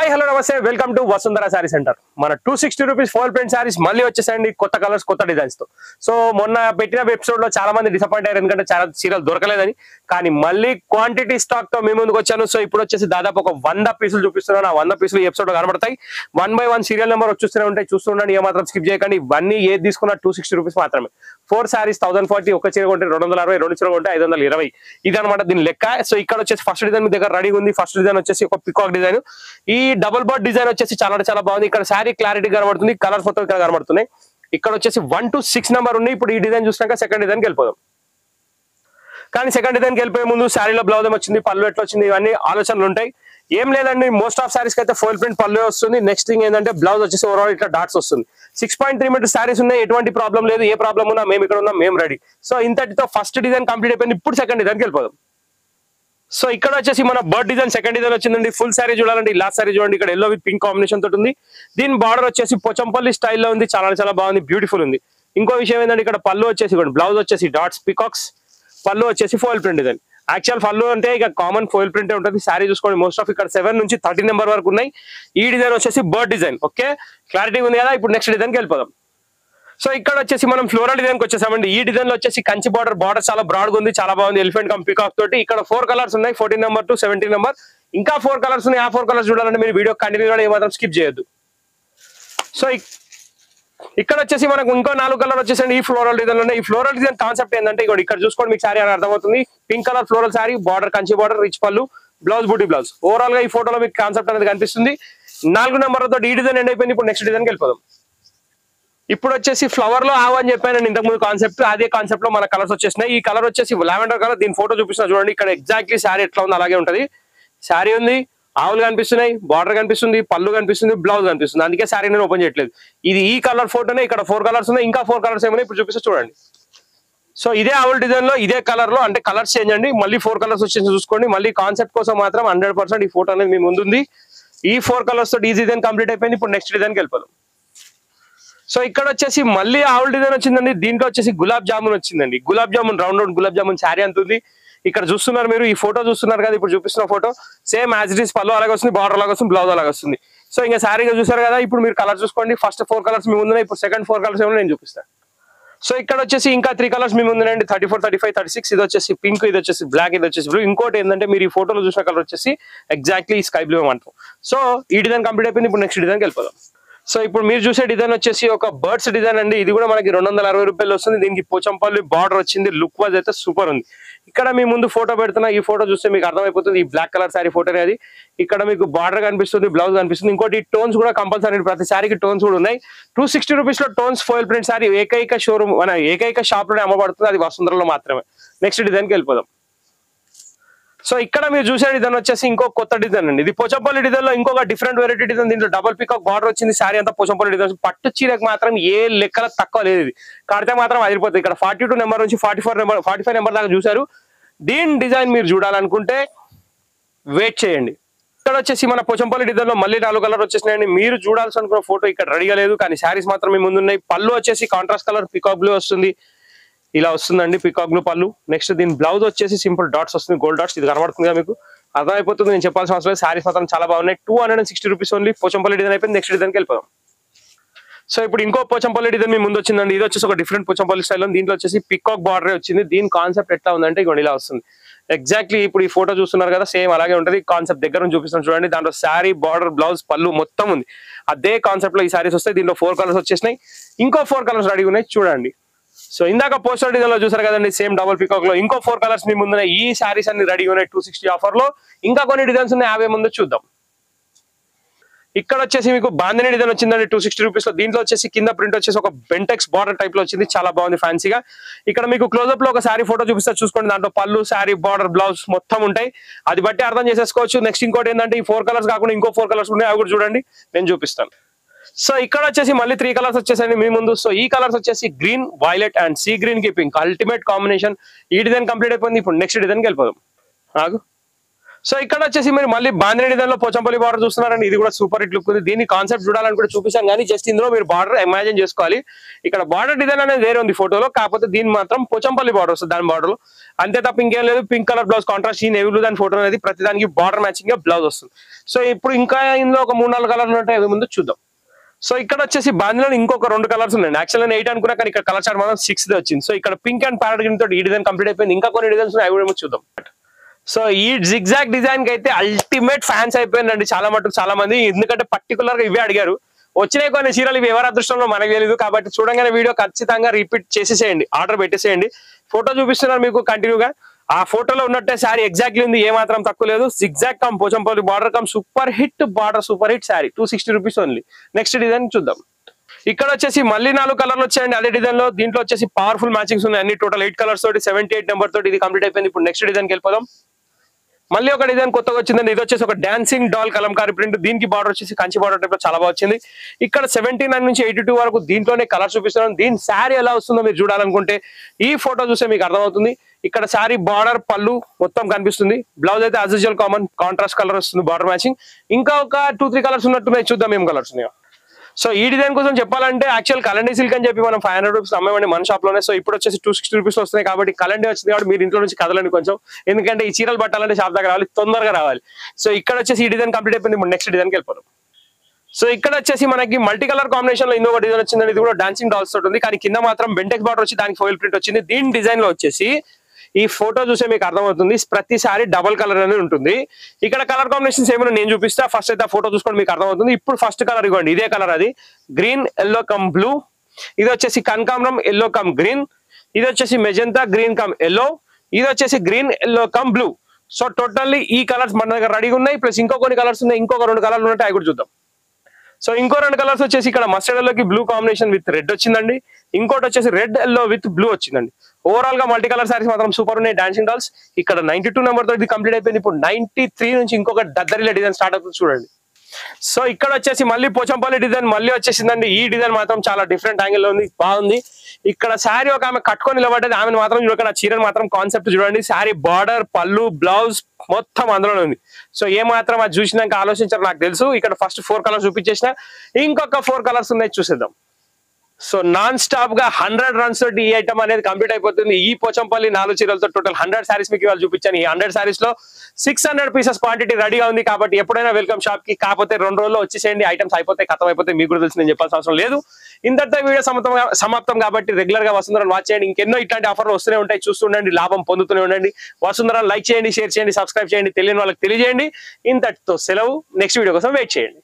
hi hello namaste welcome to Vasundhara sari centre మన two sixty rupees foil print saris మళ్ళీ వచ్చేసాయండి కొత్త కలర్స్ కొత్త డిజైన్స్ తో సో మొన్న పెట్టిన ఎపిసోడ్ లో చాలా మంది డిసప్పాయింట్ అయ్యారు ఎందుకంటే చాలా చీరలు దొరకలేదని కానీ మళ్ళీ క్వాంటిటీ స్టాక్ తో మీ ముందుకు వచ్చాను సో ఇప్పుడు వచ్చేసి దాదాపు ఒక వంద పీసులు చూపిస్తున్నాను ఆ వంద పీసులు ఎపిసోడ్ లో కనబడతాయి one by one serial number వచ్చేస్తూనే ఉంటాయి చూస్తుండండి ఏమాత్రం స్కిప్ చేయకండి ఇవన్నీ ఏది తీసుకున్నా టూ సిక్స్టీ రూపీస్ మాత్రమే ఫోర్ శారీస్ థౌసండ్ ఫార్టీ ఒక చీర కొంటే రెండు వందల అరవై రెండు చీర కొంటే ఐదు వందల ఇరవై ఇది అనమాట దీని లెక్క సో ఇక్కడ వచ్చేసి ఫస్ట్ డిజైన్ మీ దగ్గర రెడీగా ఉంది ఫస్ట్ డిజైన్ వచ్చేసి ఒక పికాక్ డిజైన్ ఈ డబుల్ బర్డ్ డిజైన్ వచ్చేసి చాలా అంటే చాలా బాగుంది ఇక్కడ శారీ క్లారిటీ కనబడుతుంది కలర్స్ మొత్తం ఇక్కడ కనబడుతున్నాయి ఇక్కడ వచ్చేసి వన్ టు సిక్స్ నెంబర్ ఉన్నాయి ఇప్పుడు ఈ డిజైన్ చూసినాక సెకండ్ డిజైన్కి వెళ్ళిపోదాం కానీ సెకండ్ డిజైన్కి వెళ్ళిపోయే ముందు శారీలో బ్లౌజ్ వచ్చింది పళ్ళు ఎట్లా వచ్చింది ఇవన్నీ ఆలోచనలు ఉంటాయి ఏం లేదండి మోస్ట్ ఆఫ్ శారీస్ అయితే ఫోల్ ప్రింట్ పళ్ళు వస్తుంది నెక్స్ట్ థింగ్ ఏంటంటే బ్లౌజ్ వచ్చేసి ఓవరాల్ ఇట్లా డాట్స్ వస్తుంది six point three metre saris ఉన్నాయి ఎటువంటి ప్రాబ్లం లేదు ఏ ప్రాబ్లం ఉన్నా మేము ఇక్కడ ఉన్నాం మేము రెడీ సో ఇంతటితో ఫస్ట్ డిజైన్ కంప్లీట్ అయిపోయింది ఇప్పుడు సెకండ్ డిజైన్కి వెళ్ళిపోదాం సో ఇక్కడ వచ్చేసి మన బర్డ్ డిజైన్ సెకండ్ డిజైన్ వచ్చిందండి ఫుల్ శారీ చూడాలండి లాస్ట్ శారీ చూడండి ఇక్కడ ఎల్లో విత్ పింక్ కాంబినేషన్ తోటి ఉంది దీని బార్డర్ వచ్చేసి పోచంపల్లి స్టైల్లో ఉంది చాలా చాలా బాగుంది బ్యూటిఫుల్ ఉంది ఇంకో విషయం ఏంటంటే ఇక్కడ పళ్ళు వచ్చేసి బ్లౌజ్ వచ్చేసి డాట్స్ పికాక్స్ పళ్ళు వచ్చేసి ఫోయిల్ ప్రింట్ డిజైన్ యాక్చువల్ పళ్ళు అంటే ఇక కామన్ ఫోయిల్ ప్రింట్ ఉంటుంది శారీ చూసుకోండి మోస్ట్ ఆఫ్ ఇక్కడ సెవెన్ నుంచి థర్టీ నెంబర్ వరకు ఉన్నాయి ఈ డిజైన్ వచ్చేసి బర్డ్ డిజైన్ ఓకే క్లారిటీ ఉంది కదా ఇప్పుడు నెక్స్ట్ డిజైన్కి వెళ్ళిపోదాం సో ఇక్కడ వచ్చేసి మనం ఫ్లోరల్ డిజైన్ కి వచ్చేసామండి ఈ డిజైన్ లో వచ్చేసి కంచి బార్డర్ బార్డర్ చాలా బ్రాడ్ గా ఉంది చాలా బాగుంది ఎలిఫెంట్ కమ్ పికాక్ తోటి ఇక్కడ ఫోర్ కలర్స్ ఉన్నాయి fourteen number to seventeen number ఇంకా ఫోర్ కలర్స్ ఉన్నాయి ఆ ఫోర్ కలర్స్ చూడాలంటే మీరు వీడియో కంటిన్యూ కూడా ఏమాత్రం స్కిప్ చేయొద్దు సో ఇక్- ఇక్కడ వచ్చేసి మనకు ఇంకో నాలుగు కలర్ వచ్చేసండి ఈ ఫ్లోరల్ డిజైన్ లో ఈ ఫ్లోరల్ డిజైన్ కాన్సెప్ట్ ఏంటంటే ఇక్కడ ఇక్కడ చూసుకోండి మీకు శారీ అని అర్థమవుతుంది pink colour floral sari border Kanchi border rich pallu blouse బూటీ బ్లౌజ్ ఓవరాల్ గా ఈ ఫోటోలో మీకు కాన్సెప్ట్ అనేది కనిపిస్తుంది నాలుగు నెంబర్ తో ఈ డిజైన్ ఎండ్ అయిపోయింది ఇప్పుడు నెక్స్ట్ డిజైన్కి వెళ్ళిపోదాం ఇప్పుడు వచ్చేసి ఫ్లవర్ లో ఆవు అని చెప్పాను నేను ఇంతకుముందు కాన్సెప్ట్ అదే కాన్సెప్ట్ లో మన కలర్స్ వచ్చేసినాయి ఈ కలర్ వచ్చేసి లావెండర్ కలర్ దీని ఫోటో చూపిస్తున్నా చూడండి ఇక్కడ ఎగ్జాక్ట్లీ శారీ ఎట్లా ఉంది అలాగే ఉంటది శారీ ఉంది ఆవులు కనిపిస్తున్నాయి బార్డర్ కనిపిస్తుంది పళ్ళు కనిపిస్తుంది బ్లౌజ్ కనిపిస్తుంది అందుకే శారీ నేను ఓపెన్ చేయట్లేదు ఇది ఈ కలర్ ఫోటోనే ఇక్కడ ఫోర్ కలర్స్ ఉన్నాయి ఇంకా ఫోర్ కలర్స్ ఏమైనా ఇప్పుడు చూపిస్తే చూడండి సో ఇదే ఆవుల్ డిజైన్ లో ఇదే కలర్ లో అంటే కలర్స్ చేంజ్ అండి మళ్ళీ ఫోర్ కలర్స్ వచ్చేసి చూసుకోండి మళ్ళీ కాన్సెప్ట్ కోసం మాత్రం హండ్రెడ్ ఈ ఫోటో అనేది మీ ముందుంది ఈ ఫోర్ కలర్స్ తో ఈ డిజైన్ కంప్లీట్ అయిపోయింది ఇప్పుడు నెక్స్ట్ డిజైన్కి వెళ్ళిపోదాం సో ఇక్కడ వచ్చేసి మళ్ళీ ఆవుల్ డిజైన్ వచ్చిందండి దీంట్లో వచ్చేసి గులాబ్ జామున్ వచ్చిందండి గులాబ్ జామున్ రౌండ్ రౌండ్ గులాబ్ జామున్ శారీ అంత ఉంది ఇక్కడ చూస్తున్నారు మీరు ఈ ఫోటో చూస్తున్నారు కదా ఇప్పుడు చూపిస్తున్న photo same as it is pallu అలాగే వస్తుంది బార్డర్ అలాగే వస్తుంది బ్లౌజ్ అలాగే వస్తుంది సో ఇంకా శారీగా చూసారు కదా ఇప్పుడు మీరు కలర్ చూసుకోండి ఫస్ట్ ఫోర్ కలర్స్ మీ ముందున్నాయి ఇప్పుడు సెకండ్ ఫోర్ కలర్స్ ఏమో నేను చూపిస్తాను సో ఇక్కడ వచ్చేసి ఇంకా త్రీ కలర్స్ మీ ముందునండి thirty four thirty five thirty six ఇది వచ్చేసి పింక్ ఇది వచ్చేసి బ్లాక్ ఇది వచ్చేసి బ్లూ ఇంకోటి ఏంటంటే మీరు ఈ ఫోటోలో చూసిన కలర్ వచ్చేసి ఎగ్జాక్ట్లీ స్కై బ్లూ అంటాం సో ఈ డిజైన్ కంప్లీట్ అయిపోయింది ఇప్పుడు నెక్స్ట్ డిజైన్కి వెళ్ళిపోదాం సో ఇప్పుడు మీరు చూసే డిజైన్ వచ్చేసి ఒక బర్డ్స్ డిజైన్ అండి ఇది కూడా మనకి రెండు వందల అరవై రూపాయలు వస్తుంది దీనికి పోచంపల్లి బార్డర్ వచ్చింది లుక్ వాజ్ అయితే సూపర్ ఉంది ఇక్కడ మీ ముందు ఫోటో పెడుతున్నా ఈ ఫోటో చూస్తే మీకు అర్థమైపోతుంది ఈ బ్లాక్ కలర్ శారీ ఫోటో అనేది ఇక్కడ మీకు బార్డర్ కనిపిస్తుంది బ్లౌజ్ కనిపిస్తుంది ఇంకోటి టోన్స్ కూడా కంపల్సరీ ప్రతి శారీకి టోన్స్ కూడా ఉన్నాయి టూ సిక్స్టీ రూపీస్ లో టోన్స్ ఫోయిల్ ప్రింట్ శారీ ఏకైక షోరూమ్ మన ఏకైక షాప్ లోనే అమ్మబడుతుంది అది వసుంధరలో మాత్రమే నెక్స్ట్ డిజైన్కి వెళ్ళిపోదాం సో ఇక్కడ మీరు చూసే డిజైన్ వచ్చేసి ఇంకో కొత్త డిజైన్ అండి ఇది పోచంపల్లి డిజైన్ లో ఇంకొక డిఫరెంట్ వెరైటీ డిజైన్ దీంట్లో డబల్ పికాక్ బార్డర్ వచ్చింది శారీ అంతా పోచంపల్లి డిజైన్ పట్టు చీరకు మాత్రం ఏ లెక్కల తక్కువ లేదు ఇది కడితే మాత్రం అదిరిపోతుంది ఇక్కడ ఫార్టీ టూ నెంబర్ నుంచి forty four number forty five number దాకా చూసారు దీని డిజైన్ మీరు చూడాలనుకుంటే వెయిట్ చేయండి ఇక్కడ వచ్చేసి మన పోచంపల్లి డిజైన్ లో మళ్ళీ నాలుగు కలర్ వచ్చేసినాయండి మీరు చూడాల్సి అనుకున్న ఫోటో ఇక్కడ రెడీగా లేదు కానీ శారీస్ మాత్రం మీ ముందు ఉన్నాయి పళ్ళు వచ్చేసి కాంట్రాస్ట్ కలర్ పికాక్ బ్లూ వస్తుంది ఇలా వస్తుందండి పికాక్ బ్లూ పళ్ళు నెక్స్ట్ దీని బ్లౌజ్ వచ్చేసి సింపుల్ డాట్స్ వస్తుంది గోల్డ్ డాట్స్ ఇది కనబడుతుంది కదా మీకు అర్థమైపోతుంది నేను చెప్పాల్సిన అవసరం లేదు శారీస్ మాత్రం చాలా బాగున్నాయి two hundred and sixty rupees only Pochampally design అయిపోయింది నెక్స్ట్ డిజైన్కి వెళ్ళిపోదాం సో ఇప్పుడు ఇంకో పోచంపల్లి డిజైన్ మీ ముందు వచ్చిందండి ఇది వచ్చేసి ఒక డిఫరెంట్ పోచంపల్లి స్టైల్ దీంట్లో వచ్చేసి పికాక్ బార్డర్ వచ్చింది దీని కాన్సెప్ట్ ఎట్లా ఉందంటే ఇగోండి ఇలా వస్తుంది ఎగ్జాక్ట్లీ ఇప్పుడు ఈ ఫోటో చూస్తున్నారు కదా సేమ్ అలాగే ఉంటుంది కాన్సెప్ట్ దగ్గర నుంచి చూపిస్తున్నాను చూడండి దాంట్లో శారీ బార్డర్ బ్లౌజ్ పళ్ళు మొత్తం ఉంది అదే కాన్సెప్ట్ లో ఈ శారీస్ వస్తాయి దీంట్లో ఫోర్ కలర్స్ వచ్చేసినాయి ఇంకో ఫోర్ కలర్స్ రెడీ ఉన్నాయి చూడండి సో ఇందాక పోస్టర్ డిజైన్ లో చూసారు కదండి సేమ్ డబుల్ పికాక్ లో ఇంకో ఫోర్ కలర్స్ మీ ముందున్నాయి ఈ శారీస్ అన్ని రెడీ ఉన్నాయి టూ సిక్స్టీ ఆఫర్ లో ఇంకా కొన్ని డిజైన్స్ ఉన్నాయి యాభై ముందు చూద్దాం ఇక్కడ వచ్చేసి మీకు బాందిని డిజైన్ వచ్చిందండి టూ సిక్స్టీ రూపీస్ లో దీంట్లో వచ్చేసి కింద ప్రింట్ వచ్చేసి ఒక బెంటెక్స్ బార్డర్ టైప్ లో వచ్చింది చాలా బాగుంది ఫ్యాన్సీగా ఇక్కడ మీకు క్లోజ్అప్ లో ఒక శారీ ఫోటో చూపిస్తే చూసుకోండి దాంట్లో పళ్ళు శారీ బార్డర్ బ్లౌజ్ మొత్తం ఉంటాయి అది బట్టి అర్థం చేసేసుకోవచ్చు నెక్స్ట్ ఇంకోటి ఏంటంటే ఈ ఫోర్ కలర్స్ కాకుండా ఇంకో ఫోర్ కలర్స్ ఉన్నాయి అవి కూడా చూడండి నేను చూపిస్తాను సో ఇక్కడ వచ్చేసి మళ్ళీ త్రీ కలర్స్ వచ్చేసండి మీ ముందు సో ఈ కలర్స్ వచ్చేసి green violet and sea green కి పింక్ అల్టిమేట్ కాంబినేషన్ ఈ డిజైన్ కంప్లీట్ అయిపోయింది ఇప్పుడు నెక్స్ట్ డిజైన్కి వెళ్ళిపోదాం ఆగు సో ఇక్కడ వచ్చేసి మీరు మళ్ళీ బాంధిని డిజైన్ లో పోచంపల్లి బార్డర్ చూస్తున్నారండి ఇది కూడా సూపర్ హిట్ లుక్ ఉంది దీని కాన్సెప్ట్ చూడాలని కూడా చూపిస్తాం కానీ జస్ట్ ఇందులో మీరు బార్డర్ ఇమాజిన్ చేసుకోవాలి ఇక్కడ బార్డర్ డిజైన్ అనేది వేరే ఉంది ఫోటోలో కాకపోతే దీని మాత్రం పోచంపల్లి బార్డర్ వస్తుంది దాని బార్డర్ లో అంతే తప్ప ఇంకేం లేదు పింక్ కలర్ బ్లౌజ్ కాంట్రాస్ట్ ఈ నెవీ బ్లూ దాని ఫోటో అనేది ప్రతి దానికి బార్డర్ మ్యాచింగ్ గా బ్లౌజ్ వస్తుంది సో ఇప్పుడు ఇంకా ఇందులో ఒక మూడు నాలుగు కలర్లు ఉంటాయి అవి ముందు చూద్దాం సో ఇక్కడ వచ్చేసి బాంధిలో ఇంకొక రెండు కలర్స్ ఉన్నాయి యాక్చువల్ నేను ఎయిట్ అనుకున్నా కానీ ఇక్కడ కలర్ చార్ట్ మాత్రం సిక్స్ వచ్చింది సో ఇక్కడ పింక్ అండ్ ప్యారెట్ గ్రీన్ తోటి ఈ డిజైన్ కంప్లీట్ అయిపోయింది ఇంకా కొన్ని డిజైన్స్ ఉన్నాయి అవి కూడా చూద్దాం సో ఈ జిగ్జాగ్ డిజైన్ కి అయితే అల్టిమేట్ ఫ్యాన్స్ అయిపోయిందండి చాలా మటుకు చాలా మంది ఎందుకంటే పర్టికులర్ గా ఇవే అడిగారు వచ్చినాయి కొన్ని చీరలు ఇవి ఎవరి అదృష్టంలో మనకు తెలియదు కాబట్టి చూడంగానే వీడియో ఖచ్చితంగా రిపీట్ చేసేసేయండి ఆర్డర్ పెట్టేసేయండి ఫోటో చూపిస్తున్నారు మీకు కంటిన్యూగా ఆ ఫోటోలో ఉన్నట్టే శారీ ఎగ్జాక్ట్లీ ఉంది ఏ మాత్రం తక్కువ లేదు zigzag cum Pochampally border cum super hit border super hit sari two sixty rupees only next design చూద్దాం ఇక్కడ వచ్చేసి మళ్ళీ నాలుగు కలర్లు వచ్చాయండి అదే డిజైన్ లో దీంట్లో వచ్చేసి పవర్ఫుల్ మ్యాచింగ్స్ ఉన్నాయి అన్ని టోటల్ ఎయిట్ కలర్స్ తోటి సెవెంటీ ఎయిట్ నెంబర్ తోటి ఇది కంప్లీట్ అయిపోయింది ఇప్పుడు నెక్స్ట్ డిజైన్ కి వెళ్ళిపోదాం మళ్ళీ ఒక డిజైన్ కొత్తగా వచ్చిందండి ఇది వచ్చేసి ఒక డాన్సింగ్ డాల్ కలంకారీ ప్రింట్ దీనికి బార్డర్ వచ్చేసి కంచి బార్డర్ టైప్ లో చాలా బాగా వచ్చింది ఇక్కడ సెవెంటీ నైన్ నుంచి ఎయిటీ టూ వరకు దీంట్లోనే కలర్ చూపిస్తున్నాను దీని శారీ ఎలా వస్తుందో మీరు చూడాలనుకుంటే ఈ ఫోటో చూస్తే మీకు అర్థమవుతుంది ఇక్కడ శారీ బార్డర్ పళ్ళు మొత్తం కనిపిస్తుంది బ్లౌజ్ అయితే as usual common contrast colour వస్తుంది బార్డర్ మ్యాచింగ్ ఇంకా ఒక టూ త్రీ కలర్స్ ఉన్నట్టున్నాయి చూద్దాం ఏం కలర్స్ ఉన్నాయో సో ఈ డిజైన్ కోసం చెప్పాలంటే యాక్చువల్ కలండీ సిల్క్ అని చెప్పి మనం ఫైవ్ హండ్రెడ్ రూపీస్ అమ్మేమండి మన షాప్ లోనే సో ఇప్పుడు వచ్చేసి టూ సిక్స్టీ రూపీస్ వస్తున్నాయి కాబట్టి కలండీ వచ్చింది కాబట్టి మీరు ఇంట్లో నుంచి కదలండి కొంచెం ఎందుకంటే ఈ చీరలు పట్టాలంటే షాప్ దగ్గర రావాలి తొందరగా రావాలి సో ఇక్కడ వచ్చేసి ఈ డిజైన్ కంప్లీట్ అయిపోయింది ఇప్పుడు నెక్స్ట్ డిజైన్కి వెళ్ళిపోతాం సో ఇక్కడ వచ్చేసి మనకి మల్టీ కలర్ కాంబినేషన్ లో ఇంకొక డిజైన్ వచ్చింది ఇది కూడా డాన్సింగ్ డాల్స్ తోటి ఉంది కానీ కింద మాత్రం బెంటెక్స్ బార్డర్ వచ్చి దానికి ఫోయిల్ ప్రింట్ వచ్చింది దీని డిజైన్ లో వచ్చేసి ఈ ఫోటో చూసే మీకు అర్థమవుతుంది ప్రతిసారి డబుల్ కలర్ అనేది ఉంటుంది ఇక్కడ కలర్ కాంబినేషన్స్ ఏమైనా నేను చూపిస్తా ఫస్ట్ అయితే ఆ ఫోటో చూసుకోండి మీకు అర్థమవుతుంది ఇప్పుడు ఫస్ట్ కలర్ ఇవ్వండి ఇదే కలర్ అది గ్రీన్ ఎల్లో కమ్ బ్లూ ఇది వచ్చేసి కనకాంబరం ఎల్లో కమ్ గ్రీన్ ఇది వచ్చేసి మెజంతా గ్రీన్ కమ్ ఎల్లో ఇది వచ్చేసి green yellow cum blue so totally ఈ కలర్స్ మన దగ్గర రెడీగా ఉన్నాయి ప్లస్ ఇంకో కొన్ని కలర్స్ ఉన్నాయి ఇంకొక రెండు కలర్లు ఉంటాయి అవి కూడా చూద్దాం సో ఇంకో రెండు కలర్స్ వచ్చేసి ఇక్కడ మస్టర్డ్ ఎల్లోకి బ్లూ కాంబినేషన్ విత్ రెడ్ వచ్చిందండి ఇంకోటి వచ్చేసి రెడ్ ఎల్లో విత్ బ్లూ వచ్చిందండి ఓవరాల్ గా మల్టీ కలర్ సారీస్ మాత్రం సూపర్ ఉన్నాయి డాన్సింగ్ డాల్స్ ఇక్కడ నైన్టీ టూ నెంబర్ తో ఇది కంప్లీట్ అయిపోయింది ఇప్పుడు నైన్టీ త్రీ నుంచి ఇంకొక దద్దరిలో డిజైన్ స్టార్ట్ అవుతుంది చూడండి సో ఇక్కడ వచ్చేసి మళ్ళీ పోచంపల్లి డిజైన్ మళ్ళీ వచ్చేసిందండి ఈ డిజైన్ మాత్రం చాలా డిఫరెంట్ యాంగిల్ లో ఉంది బాగుంది ఇక్కడ శారీ ఒక ఆమె కట్టుకొని నిలబడ్డది ఆమెను మాత్రం చూడకుండా చీరను మాత్రం కాన్సెప్ట్ చూడండి శారీ బార్డర్ పళ్ళు బ్లౌజ్ మొత్తం అందులోనే ఉంది సో ఏ మాత్రం అది చూసినాక ఆలోచించారు నాకు తెలుసు ఇక్కడ ఫస్ట్ ఫోర్ కలర్స్ చూపించేసిన ఇంకొక ఫోర్ కలర్స్ ఉన్నాయి చూసేద్దాం సో నాన్ స్టాప్ గా హండ్రెడ్ రన్స్ తోటి ఈ ఐటమ్ అనేది కంప్లీట్ అయిపోతుంది ఈ పోచంపల్లి నాలుగు చీరలతో టోటల్ హండ్రెడ్ సారీస్ మీకు ఇవాళ చూపించాను ఈ హండ్రెడ్ సారీస్ లో సిక్స్ హండ్రెడ్ పీసెస్ క్వాంటిటీ రెడీగా ఉంది కాబట్టి ఎప్పుడైనా వెల్కమ్ షాప్ కి కాకపోతే రెండు రోజుల్లో వచ్చేసేయండి ఐటమ్స్ అయిపోతే ఖతం అయిపోతే మీకు కూడా తెలిసి నేను చెప్పాల్సిన అవసరం లేదు ఇంతటితో వీడియో సమాప్తం సమాప్తం కాబట్టి రెగ్యులర్ గా వసుంధర వాచ్ చేయండి ఇంకెన్నో ఇట్లాంటి ఆఫర్లు వస్తూనే ఉంటాయి చూస్తుండండి లాభం పొందుతూనే ఉండండి వసుంధర లైక్ చేయండి షేర్ చేయండి సబ్స్క్రైబ్ చేయండి తెలియని వాళ్ళకి తెలియజేయండి ఇంతటితో సెలవు నెక్స్ట్ వీడియో కోసం వెయిట్ చేయండి